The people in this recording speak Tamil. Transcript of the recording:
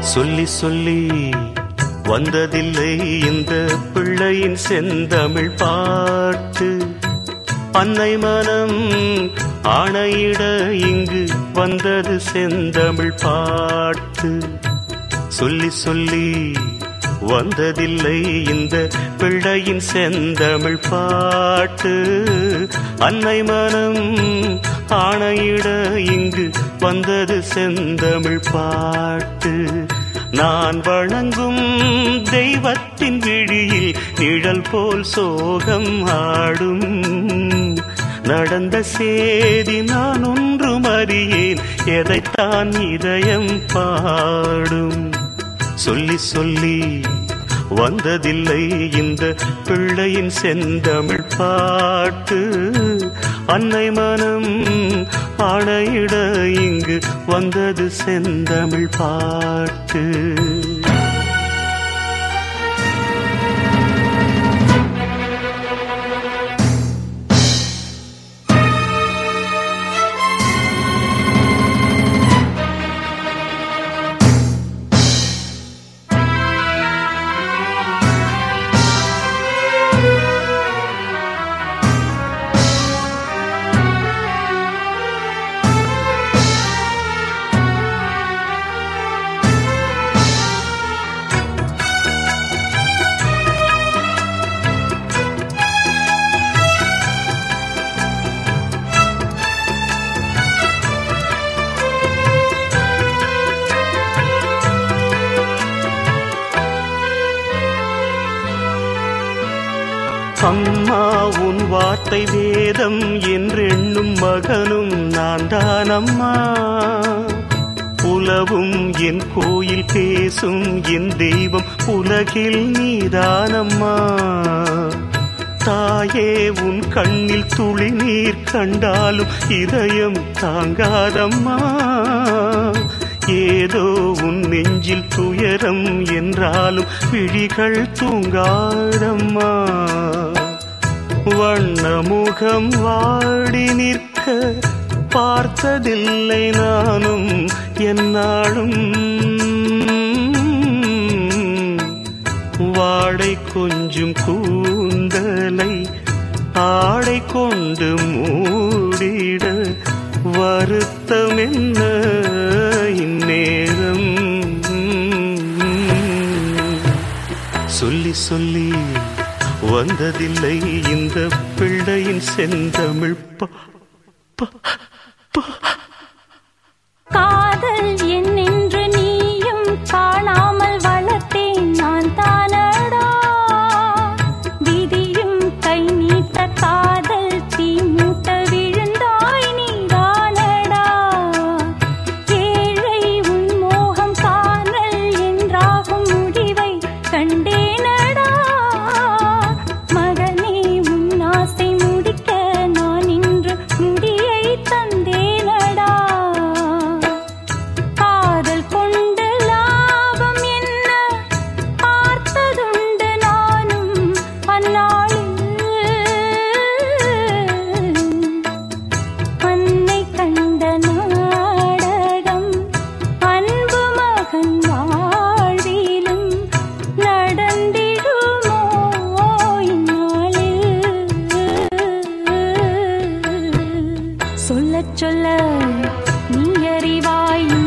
சொல்லி சொல்லி வந்ததில்லை இந்த பிள்ளையின் செந்தமிழ் பாட்டு அன்னை மனம் ஆணையிட இங்கு வந்தது செந்தமிழ் பாட்டு சொல்லி சொல்லி வந்ததில்லை இந்த பிள்ளையின் செந்தமிழ் பாட்டு அன்னை மனம் ஆணையிட இங்கு வந்தது செந்தமிழ் பாட்டு நான் வணங்கும் தெய்வத்தின் விழியில் நிழல் போல் சோகம் ஆடும் நடந்த சேதி நான் ஒன்றும் அறியேன் எதைத்தான் இதயம் பாடும் சொல்லி சொல்லி வந்ததில்லை இந்த பிள்ளையின் செந்தமிழ் பாட்டு அன்னை மனம் ஆணையிட இங்கு வந்தது செந்தமிழ் பாட்டு அம்மா உன் வார்த்தை வேதம் என்றெண்ணும் மகனும் நான் தான் அம்மா உலவும் என் கோயில் பேசும் என் தெய்வம் உலகில் நீதானம்மா தாயே உன் கண்ணில் துளி நீர் கண்டாலும் இதயம் தாங்காதம்மா ஏதோ உன் நெஞ்சில் துயரம் என்றாலும் விழிகள் தூங்காதம்மா வண்ணமுகம் வாடி நிற்க பார்த்ததில்லை நானும் என்னாலும் வாடை கொஞ்சம் கூந்தலை ஆடை கொண்டு மூடிட வருத்தம் என்ன இந்நேரம் சொல்லி சொல்லி வந்ததில்லை இந்த பிள்ளையின் செந்தமிழ் பா காதல் என்னென்று நீயும் காணாமல் வளர்த்தேன் நான் தானடா விதியும் கை நீட்ட காதல் தீ மூட்ட விழுந்தாய் நீதானடா ஏழை உன் மோகம் காணல் என்றாகும் முடிவை கண்டேனடா மகனே உன் ஆசை முடிக்க நான் இன்று முடியை தந்தேனடா காதல் கொண்டு லாபம் என்ன பார்த்ததுண்டு நானும் அந்நாளில் அன்னை கண்ட நாடகம் அன்பு மகன் வாழ்விலும் நடந்திடுமோ இந்நாளில் சொல்லச் சொல்ல நீ அறிவாய்